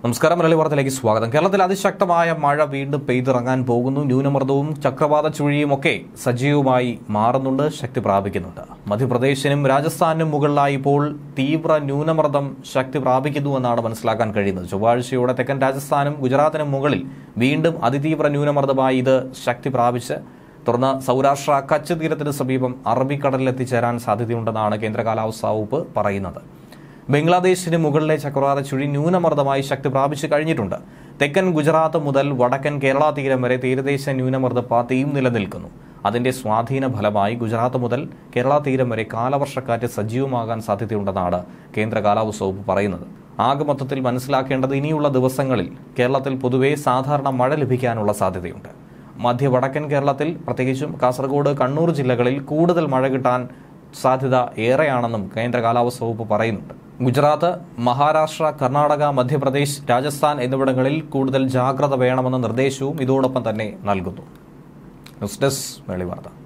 നമസ്കാരം മലയാളി വാർത്തയിലേക്ക് സ്വാഗതം കേരളത്തിൽ അതിശക്തമായ മഴ വീണ്ടും പെയ്തിറങ്ങാൻ പോകുന്നു ന്യൂനമർദ്ദവും ചക്രവാത ചുഴിയും ഒക്കെ സജീവമായി മാറുന്നുണ്ട് ശക്തി പ്രാപിക്കുന്നുണ്ട് മധ്യപ്രദേശിനും രാജസ്ഥാനിനും മുകളിലായി ഇപ്പോൾ തീവ്ര ന്യൂനമർദ്ദം ശക്തി പ്രാപിക്കുന്നു എന്നാണ് മനസ്സിലാക്കാൻ കഴിയുന്നത് ചൊവ്വാഴ്ചയോടെ തെക്കൻ രാജസ്ഥാനും ഗുജറാത്തിനും മുകളിൽ വീണ്ടും അതിതീവ്ര ന്യൂനമർദ്ദമായി ഇത് ശക്തി പ്രാപിച്ച് തുടർന്ന് സൗരാഷ്ട്ര കച്ച് തീരത്തിന് സമീപം അറബിക്കടലിൽ എത്തിച്ചേരാൻ സാധ്യതയുണ്ടെന്നാണ് കേന്ദ്ര കാലാവസ്ഥാ വകുപ്പ് പറയുന്നത് ബംഗ്ലാദേശിന് മുകളിലെ ചക്രവാത ചുഴി ന്യൂനമർദ്ദമായി ശക്തി പ്രാപിച്ചു കഴിഞ്ഞിട്ടുണ്ട് തെക്കൻ ഗുജറാത്ത് മുതൽ വടക്കൻ കേരള തീരം വരെ തീരദേശ ന്യൂനമർദ്ദ പാതയും നിലനിൽക്കുന്നു അതിന്റെ സ്വാധീന ഫലമായി ഗുജറാത്ത് മുതൽ കേരള തീരം വരെ കാലവർഷക്കാറ്റ് സജീവമാകാൻ സാധ്യതയുണ്ടെന്നാണ് കേന്ദ്ര കാലാവസ്ഥ വകുപ്പ് പറയുന്നത് ആകെ മൊത്തത്തിൽ മനസ്സിലാക്കേണ്ടത് ഇനിയുള്ള ദിവസങ്ങളിൽ കേരളത്തിൽ പൊതുവെ സാധാരണ മഴ ലഭിക്കാനുള്ള സാധ്യതയുണ്ട് മധ്യ വടക്കൻ കേരളത്തിൽ പ്രത്യേകിച്ചും കാസർഗോഡ് കണ്ണൂർ ജില്ലകളിൽ കൂടുതൽ മഴ കിട്ടാൻ സാധ്യത ഏറെയാണെന്നും കേന്ദ്ര കാലാവസ്ഥ വകുപ്പ് പറയുന്നുണ്ട് ഗുജറാത്ത് മഹാരാഷ്ട്ര കർണാടക മധ്യപ്രദേശ് രാജസ്ഥാൻ എന്നിവിടങ്ങളിൽ കൂടുതൽ ജാഗ്രത വേണമെന്ന നിർദ്ദേശവും ഇതോടൊപ്പം തന്നെ നൽകുന്നു ന്യൂസ് ഡെസ്ക് വെളി വാർത്ത